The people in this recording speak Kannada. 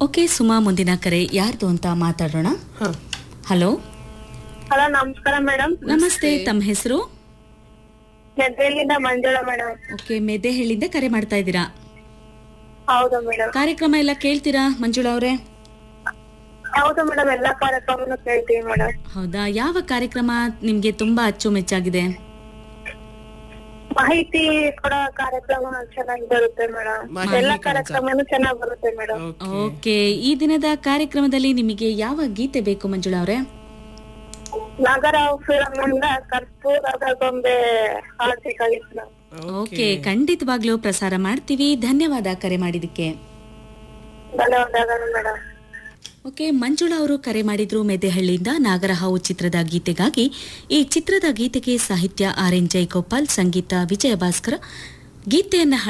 ಓಕೆ ಸುಮಾ ಮುಂದಿನ ಕರೆ ಯಾರ್ದು ಅಂತ ಮಾತಾಡೋಣ ಹ. ಹಲೋ ಹಲೋ ನಮಸ್ಕಾರ ಮೇಡಮ್ ನಮಸ್ತೆ ತಮ್ಮ ಹೆಸರು ಗೆದ್ದೆಲಿಂದ ಮಂಜುಳಾ ಮೇಡಮ್ ಓಕೆ ಮೆದೆಹಳ್ಳಿಂದ ಕರೆ ಮಾಡ್ತಾ ಇದ್ದೀರಾ ಹೌದು ಮೇಡಮ್ ಕಾರ್ಯಕ್ರಮ ಎಲ್ಲ ಕೇಳ್ತೀರಾ ಮಂಜುಳಾ ಅವರೇ ಹೌದು ಮೇಡಮ್ ಎಲ್ಲಾ ಕಾರ್ಯಕ್ರಮನು ಕೇಳ್ತೀವಿ ಮೇಡಮ್ ಹೌದಾ ಯಾವ ಕಾರ್ಯಕ್ರಮ ನಿಮ್ಗೆ ತುಂಬಾ ಅಚ್ಚುಮೆಚ್ಚಾಗಿದೆ ಮಾಹಿತಿ ಕೊಡೋ ಕಾರ್ಯಕ್ರಮ ಚೆನ್ನಾಗಿ ಬರುತ್ತೆ ಮೇಡಮ್ ಮಾಹಿತಿ ಎಲ್ಲಾ ಕಣಜ. ಕಾರ್ಯಕ್ರಮನು ಚೆನ್ನಾಗಿ ಬರುತ್ತೆ ಮೇಡಮ್ ಓಕೆ. ಓಕೆ ಈ ದಿನದ ಕಾರ್ಯಕ್ರಮದಲ್ಲಿ ನಿಮಗೆ ಯಾವ ಗೀತೆ ಬೇಕು ಮಂಜುಳಾ ಅವರೇ ನಾಗರಾವ್ ಫಿಲಂ ಇಂದ ಕರ್ಪೂರದ ಗೊಂಬೆ ಹಾಡ್ಬೇಕಾಗಿತ್ತು ಮೇಡಮ್ ಓಕೆ ಖಂಡಿತವಾಗ್ಲೂ ಪ್ರಸಾರ ಮಾಡ್ತೀವಿ ಧನ್ಯವಾದ ಕರೆ ಮಾಡಿದಕ್ಕೆ ಧನ್ಯವಾದಗಳು ಮೇಡಮ್ ಓಕೆ ಮಂಜುಳಾ ಅವರು ಕರೆ ಮಾಡಿದ್ರು ಮೆದೆಹಳ್ಳಿಯಿಂದ ನಾಗರಹಾವು ಚಿತ್ರದ ಗೀತೆಗಾಗಿ ಈ ಚಿತ್ರದ ಗೀತೆಗೆ ಸಾಹಿತ್ಯ ಆರ್ ಎನ್ ಜಯಗೋಪಾಲ್ ಸಂಗೀತ ವಿಜಯ ಭಾಸ್ಕರ ಗೀತೆಯನ್ನ